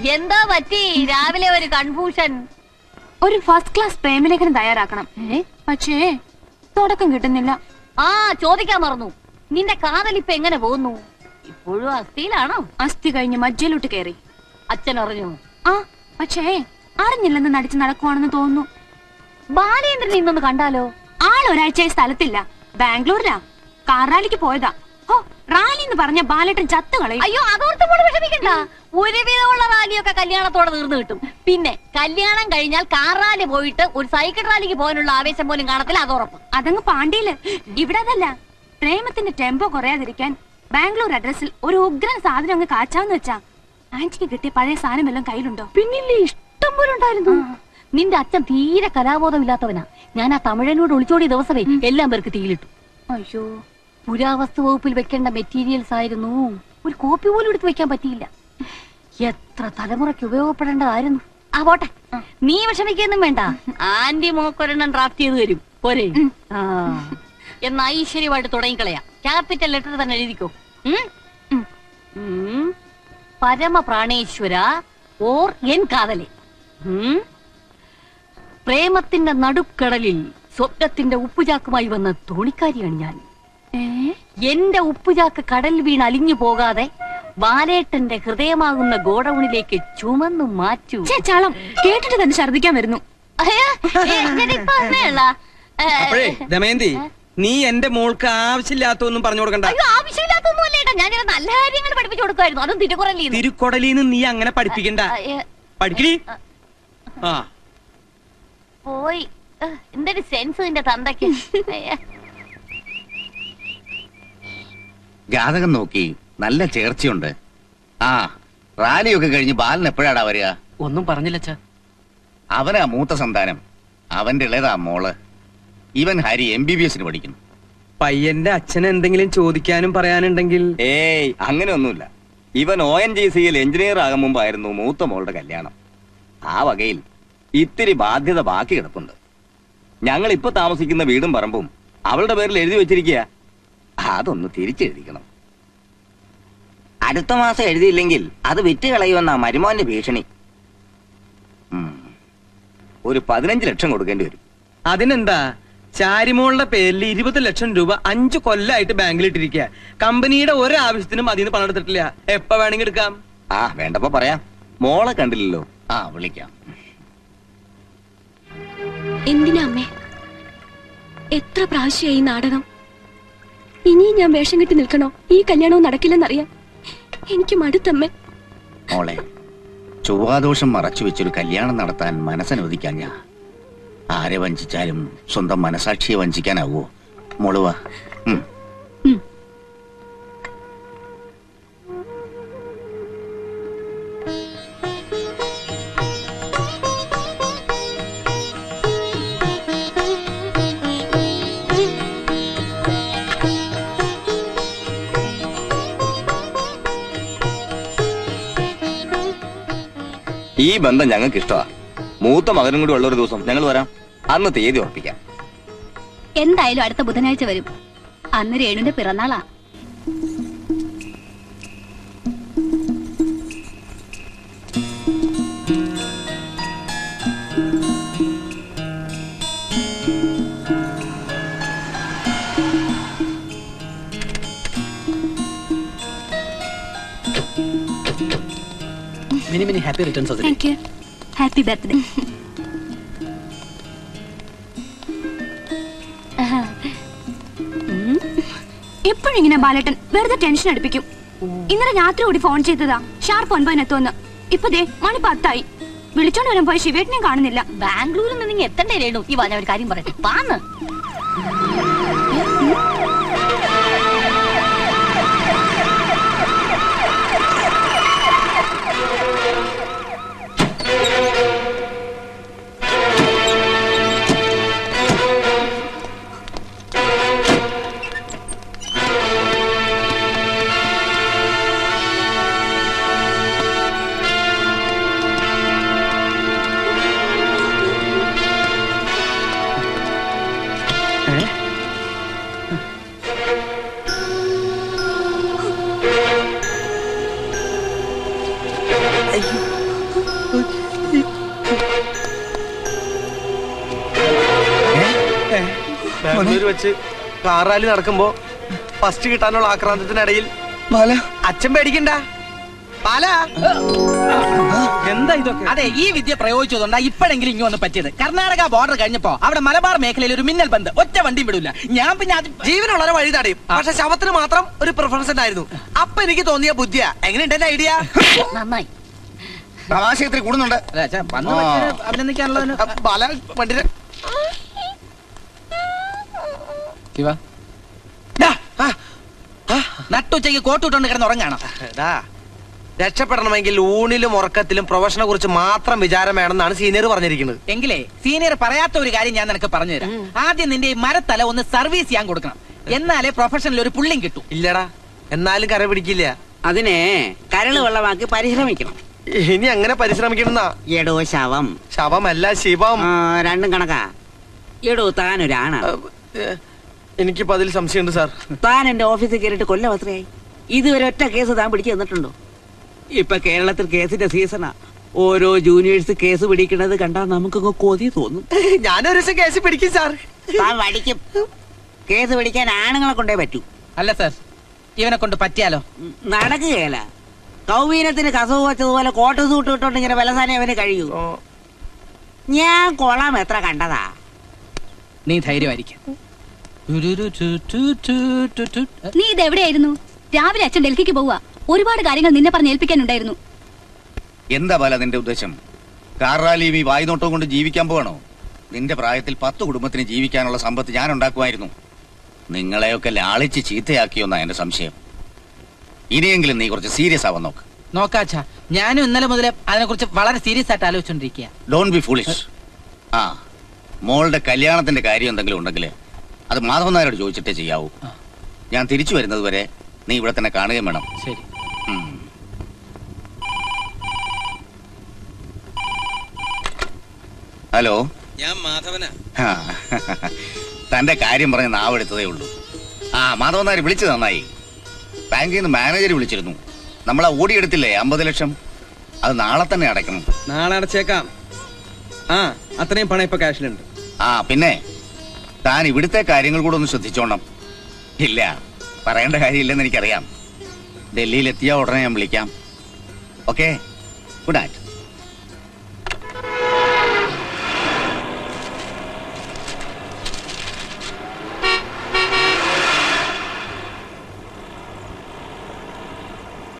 എന്താ പറ്റി രാവിലെ ഒരു കൺഫ്യൂഷൻ ഒരു ഫസ്റ്റ് ക്ലാസ് പ്രേമലേഖനം തയ്യാറാക്കണം പക്ഷേ തുടക്കം കിട്ടുന്നില്ല ആ ചോദിക്കാൻ മറന്നു നിന്റെ കാതലിപ്പ് എങ്ങനെ പോകുന്നു ഇപ്പോഴും അസ്ഥിയിലാണോ അസ്ഥി കഴിഞ്ഞ് മജ്ജയിലോട്ട് കയറി അച്ഛൻ അറിഞ്ഞു ആ പക്ഷേ അറിഞ്ഞില്ലെന്ന് നടിച്ച് നടക്കുവാണെന്ന് തോന്നുന്നു ബാലേന്ദ്രൻ ഇന്നൊന്ന് കണ്ടാലോ ആൾ ഒരാഴ്ചയായി സ്ഥലത്തില്ല ബാംഗ്ലൂരിലാ കാർ റാലിക്ക് പോയതാ ഓ റാലി എന്ന് പറഞ്ഞ ബാലേട്ടൻ ചത്തു കളയും അയ്യോ അതോർത്ത് മോള് വിഷമിക്കണ്ട ഒരുവിധമുള്ള റാലിയൊക്കെ കല്യാണത്തോടെ തീർന്നു കിട്ടും പിന്നെ കല്യാണം കഴിഞ്ഞാൽ കാർ റാലി പോയിട്ട് ഒരു സൈക്കിൾ റാലിക്ക് പോകാനുള്ള ആവേശം പോലും കാണത്തില്ല അതുറപ്പ് അതങ്ങ് പാണ്ടിയില് ഇവിടെ അതല്ല പ്രേമത്തിന്റെ ടെമ്പോ കുറയാതിരിക്കാൻ ബാംഗ്ലൂർ അഡ്രസ്സിൽ ഒരു ഉഗ്രൻ സാധനം അങ്ങ് കാച്ചാന്ന് വെച്ചാ ആന്റിക്ക് കിട്ടിയ പഴയ സാധനം എല്ലാം കയ്യിലുണ്ടോ പിന്നില്ലേ ഇഷ്ടം പോലെ ഉണ്ടായിരുന്നു നിന്റെ അച്ഛൻ തീരെ കലാബോധമില്ലാത്തവനാ ഞാൻ ആ തമിഴനോട് ഒളിച്ചോടിയ ദിവസമേ എല്ലാം പേർക്ക് തീയിലിട്ടു അയ്യോ പുരാവസ്തു വകുപ്പിൽ വെക്കേണ്ട മെറ്റീരിയൽസ് ആയിരുന്നു ഒരു കോപ്പി പോലും എടുത്ത് വെക്കാൻ പറ്റിയില്ല എത്ര തലമുറയ്ക്ക് ഉപയോഗപ്പെടേണ്ടതായിരുന്നു ആ പോട്ടെ നീ വിഷമിക്കൊന്നും വേണ്ട ആന്റി മോക്കൊരെണ്ണം ഡ്രാഫ്റ്റ് ചെയ്ത് തരും പോരെ ആ എന്നാ ഐശ്വര്യമായിട്ട് തുടങ്ങിക്കളയാം ക്യാപിറ്റൽ ലെറ്റർ തന്നെ എഴുതിക്കോ ഉം? ഉം. പരമപ്രാണേശ്വര ഓർ എൻ കാതലെ ഉം. പ്രേമത്തിന്റെ നടുക്കടലിൽ സ്വപ്നത്തിന്റെ ഉപ്പുചാക്കുമായി വന്ന തോണിക്കാരിയാണ് ഞാൻ എന്റെ ഉപ്പുചാക്ക് കടൽ വീണ് അലിഞ്ഞു പോകാതെ ബാലേട്ടന്റെ ഹൃദയമാകുന്ന ഗോഡൌണിലേക്ക് ചുമന്നു മാറ്റൂ ഛേ, ചാളം കേട്ടിട്ട് തന്നെ ഛർദിക്കാൻ വരുന്നു അയ്യ, എങ്ങനിപ്പോ വന്നേയുള്ള? ഏ, അപ്പോഴേ ദമയന്തി നീ എന്റെ മോൾക്ക് ആവശ്യമില്ലാത്തൊന്നും പറഞ്ഞു കൊടുക്കണ്ട അയ്യോ ആവശ്യമില്ലാത്തൊന്നുമല്ല ഏട്ടാ ഞാൻ ചില നല്ല കാര്യങ്ങൾ പഠിപ്പിച്ചു കൊടുക്കുമായിരുന്നു അതും തിരുക്കുറല്ലേ തിരുക്കൊടലിന്ന് നീ അങ്ങനെ പഠിപ്പിക്കണ്ട പഠിക്കണി ആ പോയി ഏ, എന്തൊരു സെൻസ് നിന്റെ തന്തയ്ക്ക് അയ്യ. ജാതകം നോക്കി നല്ല ചേർച്ചയുണ്ട് ആ റാലിയൊക്കെ കഴിഞ്ഞ് ബാലൻ എപ്പോഴാടാ വരിക ഒന്നും പറഞ്ഞില്ല അച്ഛാ അവനാ മൂത്ത സന്താനം അവന്റെ ഇളയതാ മോള് ഇവൻ ഹരി എം ബി ബി എസിന് പഠിക്കുന്നു പയ്യന്റെ അച്ഛൻ എന്തെങ്കിലും ചോദിക്കാനും പറയാനുണ്ടെങ്കിൽ ഏയ് അങ്ങനെയൊന്നുമില്ല ഇവൻ ഒ എൻ ജി സിയിൽ എഞ്ചിനീയർ ആകും മുമ്പായിരുന്നു മൂത്ത മോളുടെ കല്യാണം ആ വകയിൽ ഇത്തിരി ബാധ്യത ബാക്കി കിടപ്പുണ്ട് ഞങ്ങൾ ഇപ്പൊ താമസിക്കുന്ന വീടും പറമ്പും അവളുടെ പേരിൽ എഴുതി വെച്ചിരിക്കുക അതൊന്ന് തിരിച്ചെഴുതിക്കണം അടുത്ത മാസം എഴുതിയില്ലെങ്കിൽ അത് വിറ്റ് കളയുമെന്നാ മരുമോന്റെ ഭീഷണി ഉം. ഒരു പതിനഞ്ച് ലക്ഷം കൊടുക്കേണ്ടി വരും അതിനെന്താ ചാരിമോളുടെ പേരിൽ ഇരുപത് ലക്ഷം രൂപ അഞ്ചു കൊല്ലായിട്ട് ബാങ്കിൽ ഇട്ടിരിക്കുക കമ്പനിയുടെ ഒരു ആവശ്യത്തിനും അതിന് പണം എടുത്തിട്ടില്ല എപ്പ വേണമെങ്കിൽ എടുക്കാം ആ വേണ്ടപ്പോ പറയാം മോളെ കണ്ടില്ലല്ലോ ആ വിളിക്കാം എന്തിനാ അമ്മേ എത്ര പ്രാവശ്യമായി ഈ നാടകം ഇനിയും ഞാൻ വേഷം കെട്ടി നിൽക്കണോ ഈ കല്യാണവും നടക്കില്ലെന്നറിയാം എനിക്ക് മടുത്തമ്മേ മോളെ ചൊവ്വാദോഷം മറച്ചു വെച്ചൊരു കല്യാണം നടത്താൻ മനസ്സനുവദിക്കാൻ ഞാൻ ആരെ വഞ്ചിച്ചാലും സ്വന്തം മനസാക്ഷിയെ വഞ്ചിക്കാനാവോ മോളുവ ഈ ബന്ധം ഞങ്ങൾക്ക് ഇഷ്ടമാ മൂത്ത മകനും കൂടി ഉള്ള ഒരു ദിവസം ഞങ്ങൾ വരാം അന്ന് തീയതി ഉറപ്പിക്കാം എന്തായാലും അടുത്ത ബുധനാഴ്ച വരും അന്ന് രേണുവിന്റെ പിറന്നാളാ many many happy returns of thank you happy birthday എപ്പോഴും ഇങ്ങനെ ബാലേട്ടൻ വെറുതെ ടെൻഷൻ അടുപ്പിക്കും ഇന്നലെ രാത്രി കൂടി ഫോൺ ചെയ്തതാ ഷാർപ്പ് ഒൻപതിനെത്തുമെന്ന് ഇപ്പൊ ദേ മണി പത്തായി വിളിച്ചോണ്ട് വരാൻ പോയ ശിവേട്ടനെയും കാണുന്നില്ല ബാംഗ്ലൂരിൽ നിന്ന് നീ എത്തണ്ടേ രേണു ഈ വാ ഞാൻ ഒരു കാര്യം പറയട്ടെ വാന്ന് ബാംഗ്ലൂർ വെച്ച് കാർ റാലി നടക്കുമ്പോ ഫസ്റ്റ് കിട്ടാനുള്ള ആക്രാന്തത്തിനിടയിൽ ബാല അച്ഛൻ പേടിക്കണ്ട ബാല എന്താ ഇതൊക്കെ അതെ ഈ വിദ്യ പ്രയോഗിച്ചതുകൊണ്ടാ ഇപ്പോഴെങ്കിലും ഇങ്ങ് വന്ന് പറ്റിയത് കർണാടക ബോർഡർ കഴിഞ്ഞപ്പോ അവിടെ മലബാർ മേഖലയിൽ ഒരു മിന്നൽ ബന്ദ് ഒറ്റ വണ്ടി വിടൂല ഞാൻ പിന്നെ അത് ജീവനുള്ളവരെ വഴി തടയും പക്ഷെ ശവത്തിന് മാത്രം ഒരു പ്രിഫറൻസ് ഉണ്ടായിരുന്നു അപ്പൊ എനിക്ക് തോന്നിയ ബുദ്ധിയാ എങ്ങനെയുണ്ട് എന്റെ ഐഡിയ നന്നായി തമാശ ഇത്തിരി കൂടുന്നുണ്ട് അല്ല, ഛെ, വന്ന് പറ്റിയത് അഭിനന്ദിക്കാനുള്ളതിന് ബാല വണ്ടിയുടെ ഡാ, നട്ടുച്ചയ്ക്ക് കോട്ടുവിട്ടോണ്ട് കിടന്ന് ഉറങ്ങാണോ എടാ, രക്ഷപ്പെടണമെങ്കിൽ ഊണിലും ഉറക്കത്തിലും പ്രൊഫഷനെ കുറിച്ച് മാത്രം വിചാരം വേണമെന്നാണ് സീനിയർ പറഞ്ഞിരിക്കുന്നത് എങ്കിലേ സീനിയർ പറയാത്ത ഒരു കാര്യം ഞാൻ നിനക്ക് പറഞ്ഞു തരാം ആദ്യം നിന്റെ ഈ മരത്തല ഒന്ന് സർവീസ് ചെയ്യാൻ കൊടുക്കണം എന്നാലേ പ്രൊഫഷനിൽ ഒരു പുള്ളിയും കിട്ടും ഇല്ലടാ എന്നാലും കര പിടിക്കില്ല അതിനെ കരള് വെള്ളമാക്കി പരിശ്രമിക്കണം ഇനി അങ്ങനെ പരിശ്രമിക്കണമെന്നാ എടോ ശവം ശവമല്ല ശിവം ആ, രണ്ടും കണക്കാ എടോ താനൊരാണാണ് ഏഹ്, എനിക്കിപ്പോ അതിൽ സംശയമുണ്ട് സാർ താൻ എന്റെ ഓഫീസിൽ കയറിയിട്ട് കൊല്ലം എത്രയായി ഇതുവരെ ഒറ്റ കേസ് താൻ പിടിച്ചു തന്നിട്ടുണ്ടോ ഇപ്പൊ കേരളത്തിൽ കേസിന്റെ സീസണാ ഓരോ ജൂനിയേഴ്സ് കേസ് പിടിക്കുന്നത് കണ്ടാൽ നമുക്കങ്ങ് കൊതി തോന്നും ഞാനൊരു ദിവസം കേസ് പിടിക്കും സാർ താൻ വടിക്കും കേസ് പിടിക്കാൻ ആണുങ്ങളെ കൊണ്ടേ പറ്റൂ അല്ല സർ ഇവനെ കൊണ്ട് പറ്റിയാലോ ഉം, നടക്കുകയല്ല കൗവീനത്തിന് കസവ് വെച്ചതുപോലെ കോട്ട് സൂട്ട് ഇട്ടോണ്ട് ഇങ്ങനെ വലസാനെ അവന് കഴിയൂ ഓ, ഞാൻ കൊള്ളാം എത്ര കണ്ടതാ നീ ധൈര്യമായിരിക്കും നീ ഇതെവിടെയായിരുന്നു രാവിലെ അച്ഛൻ ഡൽഹിക്ക് പോവുക ഒരുപാട് കാര്യങ്ങൾ നിന്നെ പറഞ്ഞ് ഏൽപ്പിക്കാനുണ്ടായിരുന്നു എന്താ ബാല നിന്റെ ഉദ്ദേശം കാർ റാലിയും ഈ വായ്നോട്ടവും കൊണ്ട് ജീവിക്കാൻ പോകണോ നിന്റെ പ്രായത്തിൽ പത്ത് കുടുംബത്തിന് ജീവിക്കാനുള്ള സമ്പത്ത് ഞാൻ ഉണ്ടാക്കുമായിരുന്നു നിങ്ങളെയൊക്കെ ലാളിച്ച് ചീത്തയാക്കിയോന്നാ എന്റെ സംശയം ഇനിയെങ്കിലും നീ കുറച്ച് സീരിയസ് ആവാൻ നോക്ക് നോക്കാച്ചാ ഞാനും ഇന്നലെ മുതലേ അതിനെക്കുറിച്ച് വളരെ സീരിയസ് ആയിട്ട് ആലോചിച്ചോണ്ടിരിക്കുക ഡോണ്ട് ബി ഫുളിഷ് ആ മോളുടെ കല്യാണത്തിന്റെ കാര്യം എന്തെങ്കിലും ഉണ്ടെങ്കിൽ അത് മാധവൻ നായരോട് ചോദിച്ചിട്ടേ ചെയ്യാവൂ ഞാൻ തിരിച്ചു വരുന്നത് വരെ നീ ഇവിടെ തന്നെ കാണുകയും വേണം ശരി ഉം. ഹലോ ഞാൻ മാധവനാ ആ, തന്റെ കാര്യം പറഞ്ഞ് നാവെടുത്തതേ ഉള്ളൂ ആ മാധവൻ നായർ വിളിച്ചത് നന്നായി ബാങ്കിൽ നിന്ന് മാനേജർ വിളിച്ചിരുന്നു നമ്മളാ ഓടിയെടുത്തില്ലേ അമ്പത് ലക്ഷം അത് നാളെ തന്നെ അടയ്ക്കണം നാളെ അടച്ചേക്കാം ആ അത്രയും പണം ഇപ്പൊ ക്യാഷിലുണ്ട് ആ പിന്നെ താൻ ഇവിടുത്തെ കാര്യങ്ങൾ കൂടെ ഒന്ന് ശ്രദ്ധിച്ചോണം ഇല്ല പറയേണ്ട കാര്യമില്ലെന്ന് എനിക്കറിയാം ഡൽഹിയിൽ എത്തിയ ഉടനെ ഞാൻ വിളിക്കാം ഓക്കെ ഗുഡ് നൈറ്റ്